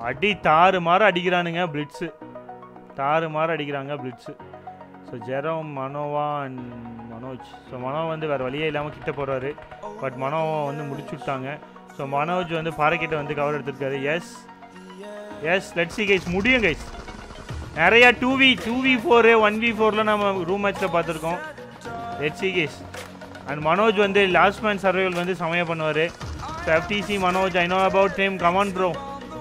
அடி தாறு மாற அடிக்கிறானுங்க பிளிட்ஸு தாறு மாற அடிக்கிறாங்க blitz so Jerome Manova and Manoj so Mano வந்து வேறு வழியே இல்லாமல் கிட்ட போகிறாரு பட் மனோவை வந்து முடிச்சு விட்டாங்க ஸோ மனோஜ் வந்து பாறைக்கிட்ட வந்து கவர் எடுத்திருக்காரு yes yes let see guys முடியும் கைஸ் நிறையா two v two v four one v ஃபோரில் நம்ம ரூம் மேட்ச்சில் பார்த்துருக்கோம் let see guys and Manoj வந்து லாஸ்ட் மேன் சர்வைவல் வந்து செமையாக பண்ணுவார் so FTC Manoj I know about name come on bro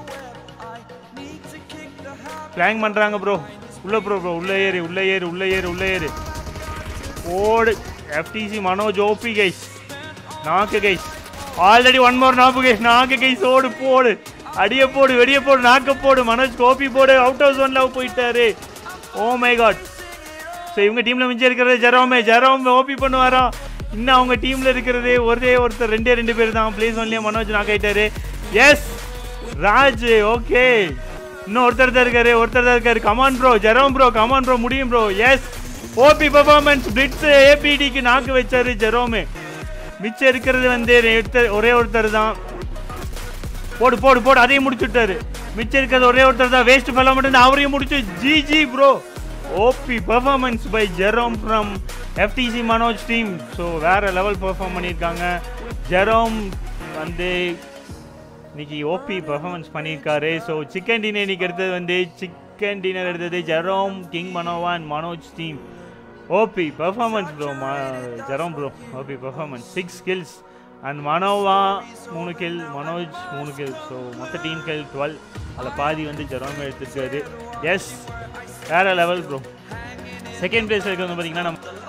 plank பண்ணுறாங்க ப்ரோ உள்ள ப்ரோ ப்ரோ உள்ளே ஏறு உள்ளே ஏறு உள்ளே ஏறு உள்ளே ஏறு ஓடு FTC Manoj OP guys knock guys already one more nap guys knock guys ஓடு போடு அடிய போடு வெடிய போடு நாக்க போடு மனோஜ் கோபி போடு அவுட் ஹவுஸ் ஒன்ல போயிட்டாரு ஓ மை காட் ஸோ இவங்க டீமில் மிஞ்சி இருக்கிறது ஜெரோமே ஜெரோம் ஓபி பண்ணுவாரா இன்னும் அவங்க டீமில் இருக்கிறது ஒரே ஒருத்தர் ரெண்டே ரெண்டு பேர் தான் பிளேஸ் ஒன்லேயே மனோஜ் நாக் ஆயிட்டாரு எஸ் ராஜ் ஓகே இன்னும் ஒருத்தர் தான் இருக்காரு ஒருத்தர் தான் இருக்காரு come on bro Jerome bro come on bro முடியும் bro yes OP performance bits ஏபிடிக்கு நாக்கு வச்சாரு ஜெரோமே மிச்சம் இருக்கிறது வந்து ஒருத்தர் ஒரே ஒருத்தர் தான் போடு போடு போடு அதையும் முடிச்சு விட்டாரு மிச்சம் இருக்கிறது ஒரே ஒருத்தர் தான் வேஸ்ட் ஃபெல்லாம் மட்டும் அவரையும் முடிச்சு G G bro OP performance by Jerome from FTC Manoj team so வேற லெவல் பெர்ஃபார்ம் பண்ணியிருக்காங்க ஜெரோம் வந்து இன்னைக்கு ஓபி பெர்ஃபார்மன்ஸ் பண்ணியிருக்காரு ஸோ சிக்கன் டின்னர் இன்னைக்கு எடுத்தது வந்து சிக்கன் டின்னர் எடுத்தது Jerome king Manova and Manoj team OP performance bro Jerome bro OP performance six skills and Manova மூணு கில் மனோஜ் மூணு கில் ஸோ மொத்த டீம் கில் டுவெல் அதில் பாதி வந்து ஜெரோமே எடுத்துருக்காரு எஸ் வேற லெவல் ப்ரோ செகண்ட் பிளேஸ் இருக்கிறது பார்த்தீங்கன்னா நம்ம